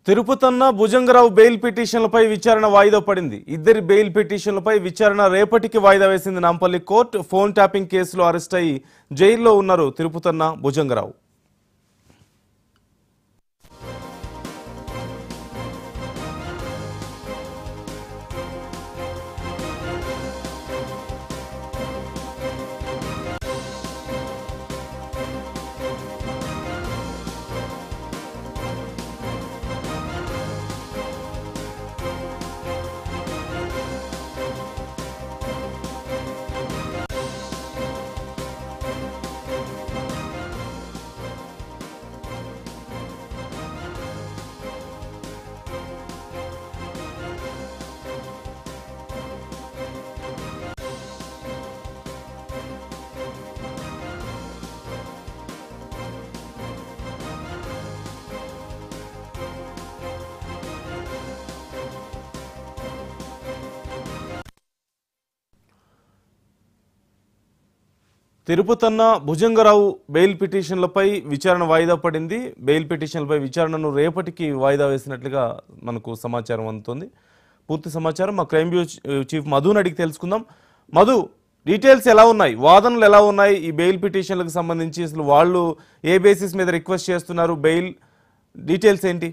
Tirupathanna Bhujangarao bail పిటిషన్లపై విచారణ వాయిదా పడింది ఇద్దరి బెయిల్ పిటిషన్లపై విచారణ రేపటికి వాయిదా వేసింది నాంపల్లి కోర్టు ఫోన్ ట్యాపింగ్ కేసులో అరెస్ట్ అయి జైల్లో ఉన్నారు తిరుపతన్న భుజంగరావు తిరుపతన్న భుజంగరావు బెయిల్ పిటిషన్లపై విచారణ వాయిదా పడింది బెయిల్ పిటిషన్లపై విచారణను రేపటికి వాయిదా వేసినట్లుగా మనకు సమాచారం అందుతుంది పూర్తి సమాచారం మా క్రైమ్ బ్యూరో చీ- చీఫ్ మధుని అడిగి తెలుసుకుందాం మధు డీటెయిల్స్ ఎలా ఉన్నాయి వాదనలు ఎలా ఉన్నాయి ఈ బెయిల్ పిటిషన్లకు సంబంధించి అసలు వాళ్ళు ఏ బేసిస్ మీద రిక్వెస్ట్ చేస్తున్నారు బెయిల్ డీటెయిల్స్ ఏంటి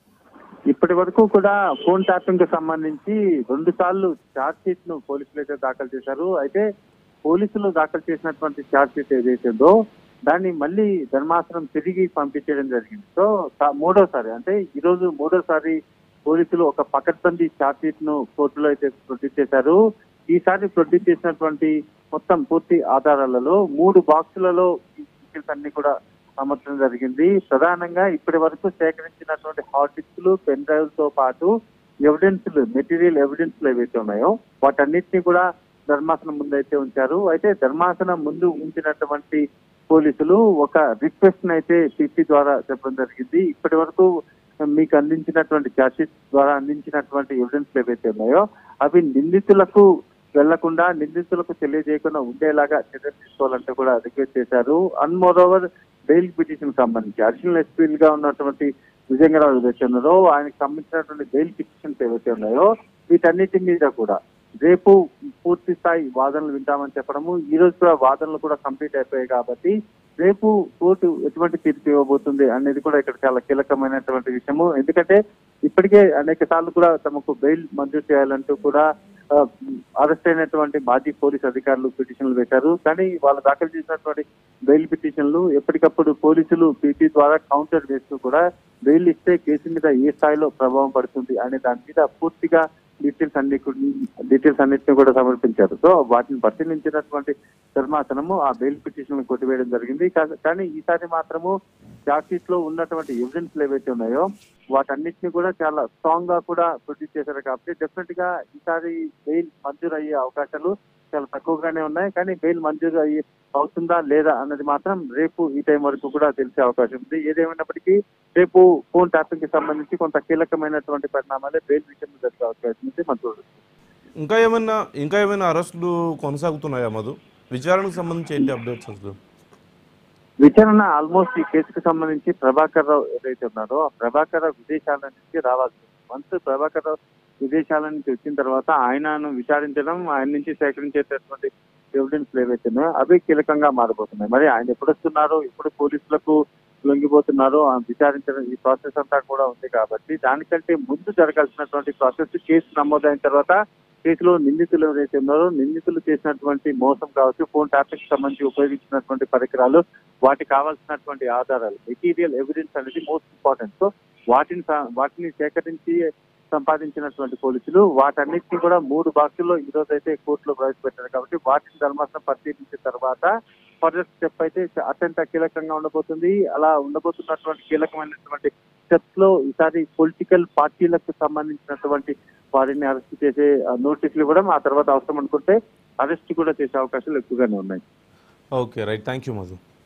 ఇప్పటి వరకు కూడా ఫోన్ ట్యాపింగ్ కి సంబంధించి రెండు సార్లు ఛార్జ్ షీట్ ను పోలీసులు అయితే దాఖలు చేశారు అయితే పోలీసులు దాఖలు చేసినటువంటి ఛార్జ్ షీట్ ఏదైతుందో దాన్ని మళ్ళీ ధర్మాసనం తిరిగి పంపించడం జరిగింది సో సా- మూడోసారి అంటే ఈ రోజు మూడోసారి పోలీసులు ఒక పకడ్బందీ ఛార్జ్ షీట్ ను కోర్టులో అయితే ప్రొడ్యూస్ చేశారు ఈసారి ప్రొడ్యూస్ చేసినటువంటి మొత్తం పూర్తి ఆధారాలలో మూడు బాక్సులలో ఈ డీటెయిల్స్ అన్ని కూడా అమర్చడం జరిగింది ప్రధానంగా ఇప్పటి వరకు సేకరించినటువంటి హార్డ్ డిస్క్లు పెన్ డ్రైవ్ తో పాటు ఎవిడెన్స్లు మెటీరియల్ ఎవిడెన్స్లు ఏవైతే ఉన్నాయో వాటన్నిటిని కూడా ధర్మాసనం ముందు అయితే ఉంచారు అయితే ధర్మాసనం ముందు ఉంచినటువంటి పోలీసులు ఒక రిక్వెస్ట్ అయితే సిపి ద్వారా చెప్పడం జరిగింది ఇప్పటి వరకు మీకు అందించినటువంటి చార్జ్షీట్ ద్వారా అందించినటువంటి ఎవిడెన్స్ ఏవైతే ఉన్నాయో అవి నిందితులకు వెళ్లకుండా నిందితులకు తెలియజేయకుండా ఉండేలాగా చర్యలు తీసుకోవాలంటే కూడా రిక్వెస్ట్ చేశారు and moreover bail petition సంబంధించి అడిషనల్ ఎస్పీల్ గా ఉన్నటువంటి విజయనగరావు ఏదైతే ఉన్నారో ఆయనకు సంబంధించినటువంటి బెయిల్ పిటిషన్స్ ఏవైతే ఉన్నాయో వీటన్నిటి మీద కూడా రేపు పూర్తి స్థాయి వాదనలు వింటామని చెప్పడము ఈ రోజు కూడా వాదనలు కూడా కంప్లీట్ అయిపోయాయి కాబట్టి రేపు కోర్టు ఎటువంటి తీర్పు ఇవ్వబోతుంది అనేది కూడా ఇక్కడ చాలా కీలకమైనటువంటి విషయము ఎందుకంటే ఇప్పటికే అనేక సార్లు కూడా తమకు బెయిల్ మంజూరు చేయాలంటూ కూడా ఆ, అరెస్ట్ అయినటువంటి మాజీ పోలీస్ అధికారులు పిటిషన్లు వేశారు కానీ వాళ్ళు దాఖలు చేసినటువంటి బెయిల్ పిటిషన్లు ఎప్పటికప్పుడు పోలీసులు పీటీ ద్వారా కౌంటర్ వేస్తూ కూడా బెయిల్ ఇస్తే కేసు మీద ఏ స్థాయిలో ప్రభావం పడుతుంది అనే దాని మీద పూర్తిగా డీటెయిల్స్ అన్ని డీటెయిల్స్ అన్నిటిని కూడా సమర్పించారు సో వాటిని పరిశీలించినటువంటి ధర్మాసనము ఆ బెయిల్ పిటిషన్ కొట్టివేయడం జరిగింది కా- కానీ ఈసారి మాత్రము చార్జ్షీట్ లో ఉన్నటువంటి ఎవిడెన్స్ ఏవైతే ఉన్నాయో వాటన్నిటిని కూడా చాలా స్ట్రాంగ్ గా కూడా ప్రొడ్యూస్ చేశారు కాబట్టి డెఫినెట్ గా ఈసారి బెయిల్ మంజూరు అయ్యే అవకాశాలు చాలా తక్కువగానే ఉన్నాయి కానీ బెయిల్ మంజూరు అయ్యి అవుతుందా లేదా అన్నది మాత్రం రేపు ఈ టైం వరకు కూడా తెలిసే అవకాశం ఉంది ఏదేమైనప్పటికీ రేపు ఫోన్ ట్యాపింగ్ కి సంబంధించి కొంత కీలకమైనటువంటి పరిణామాలే బెయిల్ విషయంలో జరిగే అవకాశం ఉంది మనం చూడొచ్చు ఇంకా ఏమైనా ఇంకా ఏమైనా అరెస్టులు కొనసాగుతున్నాయా మధు విచారణకు సంబంధించి ఏంటి అప్డేట్స్ అసలు విచారణ ఆల్మోస్ట్ ఈ కేసుకు సంబంధించి ప్రభాకర్ రావు ఏదైతే ఉన్నారో ఆ ప్రభాకర్ రావు విదేశాల నుంచి రావాల్సి ఉంది. వన్స్ ప్రభాకర్ రావు విదేశాల నుంచి వచ్చిన తర్వాత ఆయనను విచారించడం ఆయన నుంచి సేకరించేటటువంటి ఎవిడెన్స్ ఏవైతే ఉన్నాయో అవి కీలకంగా మారబోతున్నాయి మరి ఆయన ఎప్పుడు వస్తున్నారో ఎప్పుడు పోలీసులకు లొంగిపోతున్నారో ఆ విచారించడం ఈ ప్రాసెస్ అంతా కూడా ఉంది కాబట్టి దానికంటే ముందు జరగాల్సినటువంటి ప్రాసెస్ కేసు నమోదైన తర్వాత కేసులో నిందితులు ఎవరైతే ఉన్నారో నిందితులు చేసినటువంటి మోసం కావచ్చు ఫోన్ ట్యాపింగ్ సంబంధించి ఉపయోగించినటువంటి పరికరాలు వాటికి కావాల్సినటువంటి ఆధారాలు మెటీరియల్ ఎవిడెన్స్ అనేది మోస్ట్ ఇంపార్టెంట్ సో వాటిని సా- వాటిని సేకరించి సంపాదించినటువంటి పోలీసులు వాటన్నిటిని కూడా మూడు బాక్సుల్లో ఈ రోజు అయితే కోర్టులో ప్రవేశపెట్టారు కాబట్టి వాటిని ధర్మాసనం పరిశీలించిన తర్వాత ఫర్దర్ స్టెప్ అయితే చ- అత్యంత కీలకంగా ఉండబోతుంది అలా ఉండబోతున్నటువంటి కీలకమైనటువంటి స్టెప్స్ లో ఈసారి పొలిటికల్ పార్టీలకు సంబంధించినటువంటి వారిని అరెస్ట్ చేసే ఆ, నోటీసులు ఇవ్వడం ఆ తర్వాత అవసరం అనుకుంటే అరెస్ట్ కూడా చేసే అవకాశాలు ఎక్కువగానే ఉన్నాయి okay right thank you Madhu